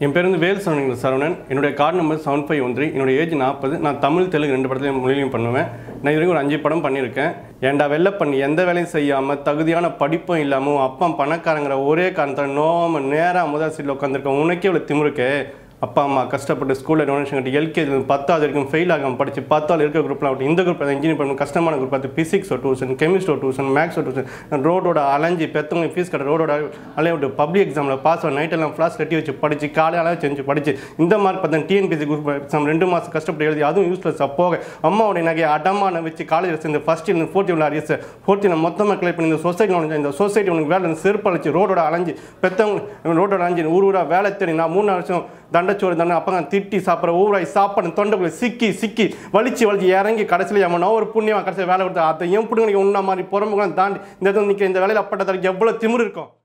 என் பேர் வந்து வேல் சரவணன் சரவணன் என்னுடைய card number seven five one three என்னுடைய ஏஜ் நாற்பது நான் தமிழ் தெலுங்கு ரெண்டு படத்துலையும் மொழியிலையும் பண்ணுவேன் நான் இது வரைக்கும் ஒரு அஞ்சு படம் பண்ணியிருக்கேன் ஏன்டா வெள்ளை பண்ணி எந்த வேலையும் செய்யாமல் தகுதியான படிப்பும் இல்லாமல் உன் அப்பா பணக்காரங்கிற ஒரே காரணத்தால் நோவாமல் நேராக முதல் சீட்டில் உட்காந்துருக்கேன் உனக்கே இவ்வளோ திமுருக்கே அப்பா அம்மா கஷ்டப்பட்டு ஸ்கூலில் டொனேஷன் கட்டி எல்கேஜி பத்தாவது வரைக்கும் ஃபெயில் ஆகாமல் படிச்சு பத்தாவது இருக்கிற குரூப்லாம் விட்டு இந்த குரூப் இன்ஜினியர் பண்ணணும் கஷ்டமான குரூப் பார்த்து பிசிக்ஸ் ஒரு டியூஷன் கெமிஸ்ட்ரி ஒரு டியூஷன் மேக்ஸ் ஒரு டியூஷன் ரோடோட அலைஞ்சி பெற்றவங்க ஃபீஸ் கட்ட ரோடோட அலைய விட்டு பப்ளிக் எக்ஸாமில் பாஸ் ஆகும் நைட்டெல்லாம் ஃப்ளாஸ் கட்டி வச்சு படிச்சு காலையில் செஞ்சு படிச்சு இந்த மார்க் பார்த்தா டிஎன்பிசி குரூப் எக்ஸாம் ரெண்டு மாதம் கஷ்டப்பட்டு எழுதி அதுவும் யூஸ்லெஸ் போக அம்மாவுடைய நகையை அடமான வச்சு காலேஜில் சேர்ந்து first year fourth year arrears fourth year மொத்தமாக கிளியர் பண்ணி இந்த சொசைட்டி உனக்கு இந்த சொசைட்டி உனக்கு வேலை செருப்பு அழைச்சி ரோடோட அலைஞ்சு பெற்றவங்க ரோடோட அலைஞ்சு ஊர் ஊராக வேலை தேடி நான் மூணு வருஷம் தண்டச்சோறு தண்டை அப்போ நான் திட்டி சாப்பிட்ற ஊராய் சாப்பாடு தொண்டைக்குள்ள சிக்கி சிக்கி வலிச்சு வலிச்சு இறங்கி கடைசியில் எவனோ ஒரு புண்ணியமாக கடைசியில் வேலை கொடுத்தா அதை ஏன் பிடிங்க உன்ன மாதிரி புறமுகம் தாண்டி இந்த இடத்துல நிற்கிற இந்த வேலையில் அப்பட்ட எவ்வளோ திமிரு இருக்கும்